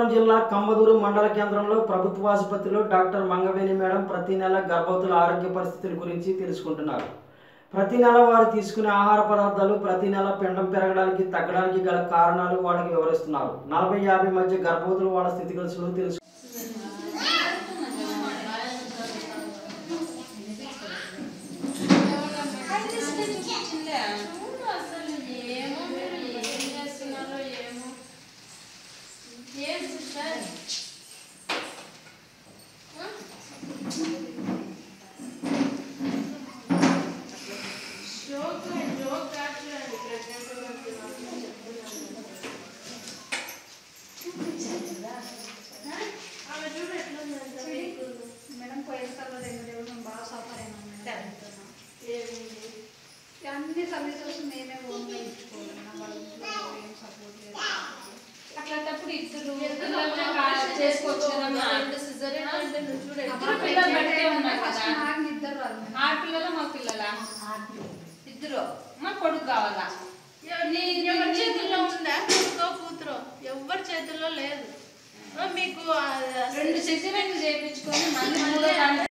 జిల్లా కమ్మదూరు మండల కేంద్రంలో ప్రభుత్వ ఆసుపత్రిలో డాక్టర్ మంగవేణి మేడం ప్రతి నెల గర్భవతుల ఆరోగ్య పరిస్థితుల గురించి తెలుసుకుంటున్నారు ప్రతి నెల వారు తీసుకునే ఆహార పదార్థాలు ప్రతి నెల పిండం పెరగడానికి తగ్గడానికి గల కారణాలు వాళ్ళకి వివరిస్తున్నారు నలభై యాభై మధ్య గర్భవతులు వాళ్ళ స్థితిగతులు తెలుసు చూడు అసలు ఏమో మీరు ఏం చేస్తున్నారో ఏమో ఏం సిస్టర్ జోక్ జోక్ కాట్లేదు ప్రెగ్నెంట్ ఆమె చూడు ఎట్లుందంట మీకు మేడం పోయేసారి రెండు రోజులు మేము బాగా సఫర్ అయినాం మేడం ఏమైంది అన్ని సర్వీసెస్ మేమే ఓన్గా ఇచ్చుకోవాలి మేడం వాళ్ళ ఇంట్లో ఏం సపోర్ట్ లేదు అట్లాంటప్పుడు ఇద్దరు ఎందుకు పిల్లల్ని అమ్మ కా- చేసుకోవచ్చు కదా చేసుకోవచ్చు మరి. రెండు సిజరీన్ అంటే నువ్వు చూడు ఇద్దరు ఎట్లా పిల్లలు పెంచారు. బట్టే ఉన్నారు ఫస్ట్ కదా నాకు నిద్ర రాదు మేడం ఆడపిల్లల మా పిల్లల ఇద్దరు మా కొడుకు కావాలా నీ ఎవరి చేతుల్లో ఉందా కొడుకో కూతురో ఎవరి చేతుల్లో లేదు ఆ, మీకు ఆ, రెండు సిజరీన్లు చేయించుకొని మళ్ళీ మూడో దాన్ని